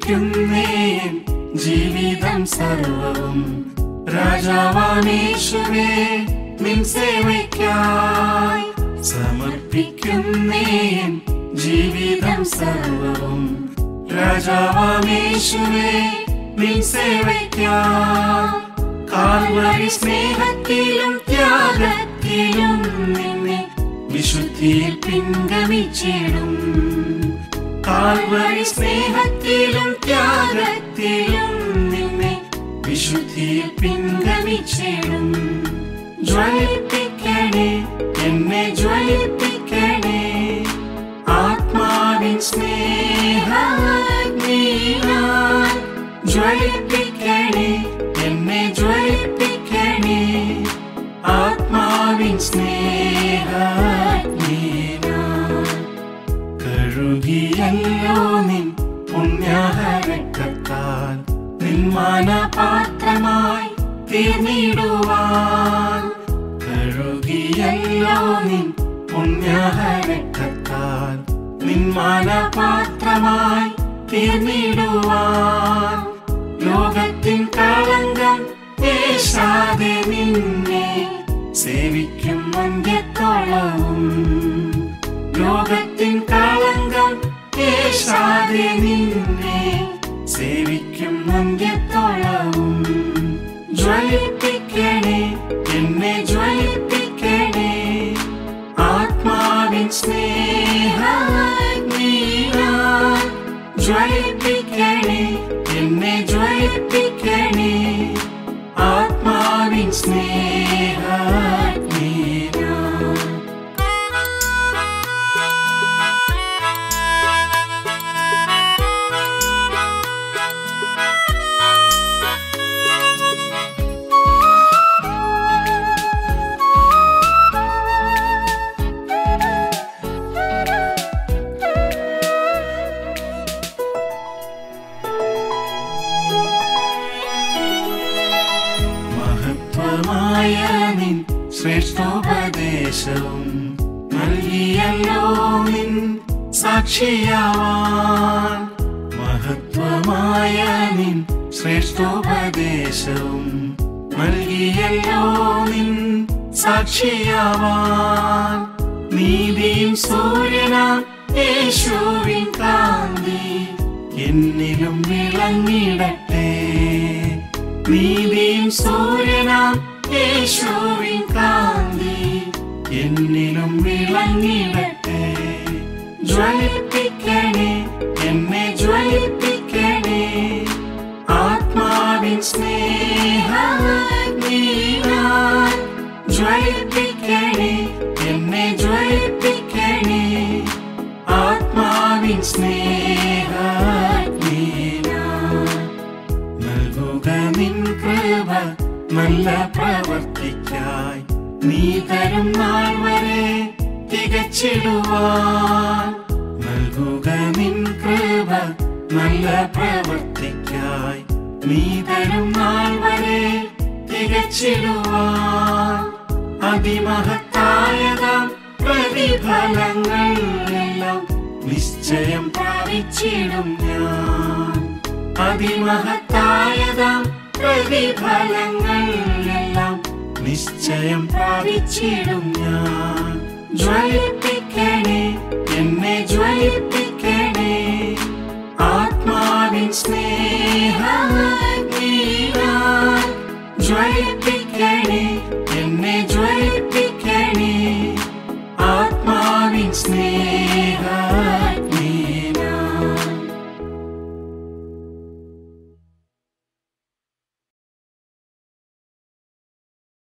സമർപ്പിക്കുന്നേ ജീവിതം സർവവും രാജാവാമേശുവേ നിൻ സേവയ്ക്കായി സമർപ്പിക്കുന്നേ ജീവിതം സർവവും രാജാവാമേശുവേ നിൻ സേവയ്ക്കായി കാൽവരി സ്നേഹത്തിലും ത്യാഗത്തിലും നിന്നെ വിശുദ്ധിയിൽ പിൻഗമിച്ചിടും കാൽവരി സ്നേഹത്തിലും ത്യാഗത്തിലും നിന്നെ വിശുദ്ധിയിൽ പിൻഗമിച്ചിടും ജ്വലിപ്പിക്കണേ എന്നെ ജ്വലിപ്പിക്കണേ ആത്മാവിൻ സ്നേഹീനാൽ ജ്വലിപ്പിക്കണേ എന്നെ ജ്വലിപ്പിക്കണേ ആത്മാവിൻ സ്നേഹീനാൽ കഴുകിയല്ലോ നിൻ പുണ്യഹരക്കത്താൽ നിൻ മാനപാത്രമായി തീർന്നിടുവാൻ കഴുകിയല്ലോ നിൻ പുണ്യഹരക്കത്താൽ നിൻ മാനപാത്രമായി തീർന്നിടുവാൻ ലോകത്തിൻ കളങ്കം ഏശാതെ നിന്നെ സേവിക്കും അന്ത്യത്തോളവും ലോകത്തിൻ കളങ്കം ഏശാതെ നിന്നെ സേവിക്കും അന്ത്യത്തോളവും ജ്വലിപ്പിക്കണേ എന്നെ ജ്വലിപ്പിക്കണേ ആത്മാവിൻ സ്നേഹീനാൽ ജ്വലിപ്പിക്കണേ എന്നെ ജ്വലിപ്പിക്കണേ ആത്മാവിൻ സ്നേഹീനാൽ മഹത്വമായ നിൻ ശ്രേഷ്ഠോപദേശവും നൽകിയല്ലോ നിൻ സാക്ഷിയാവാൻ മഹത്വമായ നിൻ ശ്രേഷ്ഠോപദേശവും നൽകിയല്ലോ നിൻ സാക്ഷിയാവാൻ നീതിയും സൂര്യനാം യേശുവിൻ കാന്തി എന്നിലും വിളങ്ങിടട്ടെ നീതിയും സൂര്യനാം യേശുവിൻ കാന്തി എന്നിലും വിളങ്ങിടട്ടെ ജ്വലിപ്പിക്കണേ എന്നെ ജ്വലിപ്പിക്കണേ ആത്മാവിൻ സ്നേഹീനാൽ ജ്വലിപ്പിക്കണേ എന്നെ ജ്വലിപ്പിക്കണേ ആത്മാവിൻ സ്നേഹീനാൽ നൽകുക നിൻ കൃപ നല്ല പ്രവർത്തിക്കായി നീ തരും നാൾ വരെ തികച്ചിടുവാൻ നൽകുക നിൻ കൃപ നല്ല പ്രവർത്തിക്കായി നീ തരും നാൾ വരെ തികച്ചിടുവാൻ അതിമഹത്തായതാം പ്രതിഫലങ്ങൾ എല്ലാം നിശ്ചയം പ്രാപിച്ചിടും ഞാൻ അതിമഹത്തായതാം പ്രതിഫലങ്ങൾ എല്ലാം നിശ്ചയം പ്രാപിച്ചിടും ഞാൻ ജ്വലിപ്പിക്കണേ എന്നെ ജ്വലിപ്പിക്കണേ ആത്മാവിൻ സ്നേഹീനാൽ ജ്വലിപ്പിക്കണേ